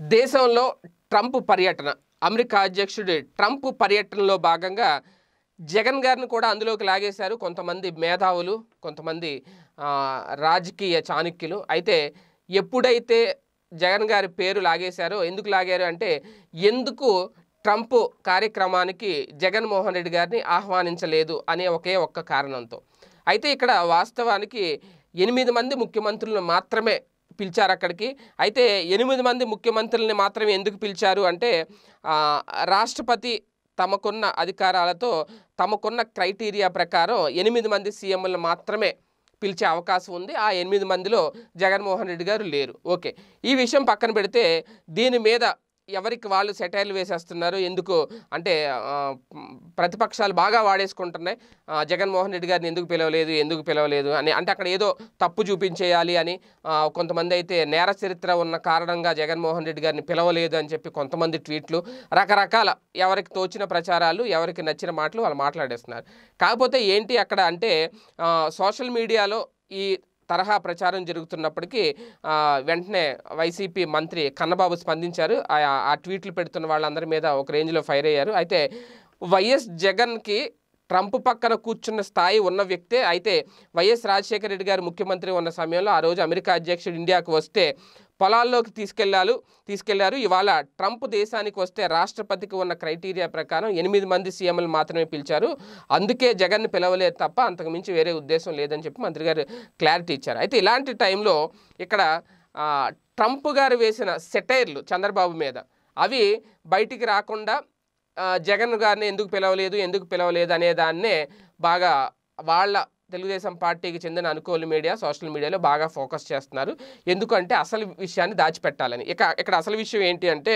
దేశంలో ట్రంప్ పర్యటన అమెరికా అధ్యక్షుడి ట్రంప్ పర్యటనలో భాగంగా జగన్ గారిని కూడా అందులోకి లాగేశారు కొంతమంది మేధావులు కొంతమంది ఆ, రాజకీయ చాణక్యులు అయితే ఎప్పుడైతే జగన్ గారి పేరు లాగేశారో ఎందుకు లాగారు అంటే ఎందుకు ట్రంప్ కార్యక్రమానికి జగన్మోహన్ రెడ్డి గారిని ఆహ్వానించలేదు అనే ఒకే ఒక్క కారణంతో అయితే ఇక్కడ వాస్తవానికి ఎనిమిది మంది ముఖ్యమంత్రులను మాత్రమే పిలిచారు అక్కడికి అయితే ఎనిమిది మంది ముఖ్యమంత్రులని మాత్రమే ఎందుకు పిలిచారు అంటే ఆ, రాష్ట్రపతి తమకున్న అధికారాలతో తమకున్న క్రైటీరియా ప్రకారం ఎనిమిది మంది సీఎంలను మాత్రమే పిలిచే అవకాశం ఉంది ఆ ఎనిమిది మందిలో జగన్మోహన్ రెడ్డి గారు లేరు ఓకే ఈ విషయం పక్కన పెడితే దీని మీద ఎవరికి వాళ్ళు సెటైర్లు వేసేస్తున్నారు ఎందుకు అంటే ఆ, ప్రతిపక్షాలు బాగా వాడేసుకుంటున్నాయి ఆ, జగన్మోహన్ రెడ్డి గారిని ఎందుకు పిలవలేదు ఎందుకు పిలవలేదు అని అంటే అక్కడ ఏదో తప్పు చూపించేయాలి అని ఆ, కొంతమంది అయితే నేర చరిత్ర ఉన్న కారణంగా జగన్మోహన్ రెడ్డి గారిని పిలవలేదు అని చెప్పి కొంతమంది ట్వీట్లు రకరకాల ఎవరికి తోచిన ప్రచారాలు ఎవరికి నచ్చిన మాటలు వాళ్ళు మాట్లాడేస్తున్నారు కాకపోతే ఏంటి అక్కడ అంటే ఆ, సోషల్ మీడియాలో ఈ తరహా ప్రచారం జరుగుతున్నప్పటికీ ఆ, వెంటనే వైసీపీ మంత్రి కన్నబాబు స్పందించారు ఆ ఆ ట్వీట్లు పెడుతున్న వాళ్ళందరి మీద ఒక రేంజ్లో ఫైర్ అయ్యారు అయితే వైఎస్ జగన్కి ట్రంప్ పక్కన కూర్చున్న స్థాయి ఉన్న వ్యక్తే అయితే వైఎస్ రాజశేఖర రెడ్డి గారు ముఖ్యమంత్రి ఉన్న సమయంలో ఆ రోజు అమెరికా అధ్యక్షుడు ఇండియాకు వస్తే పొలాల్లోకి తీసుకెళ్లారు తీసుకెళ్లారు ఇవాళ ట్రంప్ దేశానికి వస్తే రాష్ట్రపతికి ఉన్న క్రైటీరియా ప్రకారం ఎనిమిది మంది సీఎంలు మాత్రమే పిలిచారు అందుకే జగన్ని పిలవలేదు తప్ప అంతకు మించి వేరే ఉద్దేశం లేదని చెప్పి మంత్రి గారు క్లారిటీ ఇచ్చారు అయితే ఇలాంటి టైంలో ఇక్కడ ఆ, ట్రంప్ గారు వేసిన సెటైర్లు చంద్రబాబు మీద అవి బయటికి రాకుండా ఆ, జగన్ గారిని ఎందుకు పిలవలేదు ఎందుకు పిలవలేదు అనే దాన్నే బాగా వాళ్ళ తెలుగుదేశం పార్టీకి చెందిన అనుకూల మీడియా సోషల్ మీడియాలో బాగా ఫోకస్ చేస్తున్నారు ఎందుకంటే అసలు విషయాన్ని దాచిపెట్టాలని ఇక ఇక్కడ అసలు విషయం ఏంటి అంటే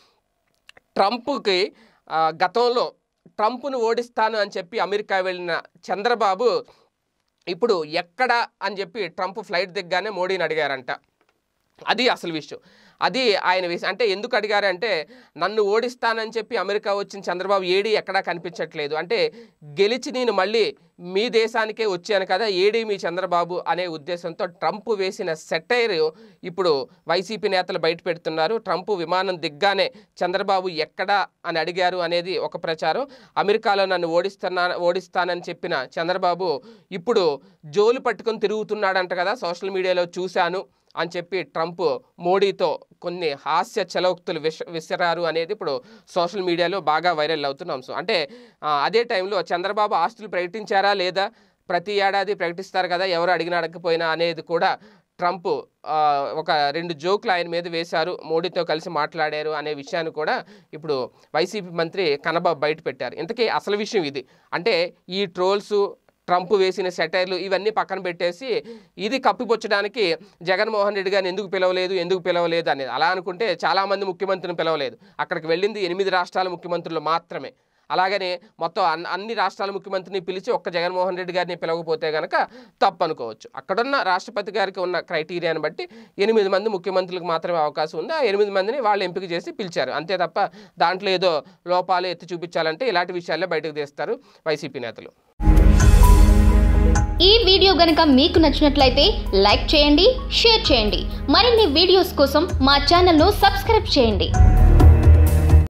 ట్రంప్కి ఆ, గతంలో ట్రంప్ను ఓడిస్తాను అని చెప్పి అమెరికా వెళ్ళిన చంద్రబాబు ఇప్పుడు ఎక్కడ అని చెప్పి ట్రంప్ ఫ్లైట్ దిగ్గానే మోడీని అడిగారంట అది అసలు విషయం అది ఆయన విషయం అంటే ఎందుకు అడిగారంటే నన్ను ఓడిస్తానని చెప్పి అమెరికా వచ్చిన చంద్రబాబు ఏడీ ఎక్కడా కనిపించట్లేదు అంటే గెలిచి నేను మళ్ళీ మీ దేశానికే వచ్చాను కదా ఏడీ మీ చంద్రబాబు అనే ఉద్దేశంతో ట్రంప్ వేసిన సెటైర్ ఇప్పుడు వైసీపీ నేతలు బయట పెడుతున్నారు ట్రంప్ విమానం దిగ్గానే చంద్రబాబు ఎక్కడా అని అడిగారు అనేది ఒక ప్రచారం అమెరికాలో నన్ను ఓడిస్తున్నా ఓడిస్తానని చెప్పిన చంద్రబాబు ఇప్పుడు జోలు పట్టుకొని తిరుగుతున్నాడంట కదా సోషల్ మీడియాలో చూశాను అని చెప్పి ట్రంప్ మోడీతో కొన్ని హాస్య చలోక్తులు విష విసిరారు అనేది ఇప్పుడు సోషల్ మీడియాలో బాగా వైరల్ అవుతున్న అంశం అంటే ఆ, అదే టైంలో చంద్రబాబు ఆస్తులు ప్రకటించారా లేదా ప్రతి ఏడాది ప్రకటిస్తారు కదా ఎవరు అడిగినా అడగకపోయినా అనేది కూడా ట్రంప్ ఆ, ఒక రెండు జోకులు ఆయన మీద వేశారు మోడీతో కలిసి మాట్లాడారు అనే విషయాన్ని కూడా ఇప్పుడు వైసీపీ మంత్రి కనబాబు బయట పెట్టారు ఇంతకీ అసలు విషయం ఇది అంటే ఈ ట్రోల్స్ ట్రంప్ వేసిన సెటైర్లు ఇవన్నీ పక్కన పెట్టేసి ఇది కప్పిపుచ్చడానికి జగన్మోహన్ రెడ్డి గారిని ఎందుకు పిలవలేదు ఎందుకు పిలవలేదు అనేది అలా అనుకుంటే చాలామంది ముఖ్యమంత్రిని పిలవలేదు అక్కడికి వెళ్ళింది ఎనిమిది రాష్ట్రాల ముఖ్యమంత్రులు మాత్రమే అలాగనే మొత్తం అన్- అన్ని రాష్ట్రాల ముఖ్యమంత్రిని పిలిచి ఒక్క జగన్మోహన్ రెడ్డి గారిని పిలవకపోతే కనుక తప్పు అనుకోవచ్చు అక్కడున్న రాష్ట్రపతి గారికి ఉన్న క్రైటీరియాని బట్టి ఎనిమిది మంది ముఖ్యమంత్రులకు మాత్రమే అవకాశం ఉంది ఆ ఎనిమిది మందిని వాళ్ళు ఎంపిక చేసి పిలిచారు అంతే తప్ప దాంట్లో ఏదో లోపాలు ఎత్తి చూపించాలంటే ఇలాంటి విషయాలే బయటకు తీస్తారు వైసీపీ నేతలు ఈ వీడియో గనుక మీకు నచ్చినట్లయితే లైక్ చేయండి షేర్ చేయండి మరిన్ని వీడియోస్ కోసం మా ఛానల్ను సబ్స్క్రైబ్ చేయండి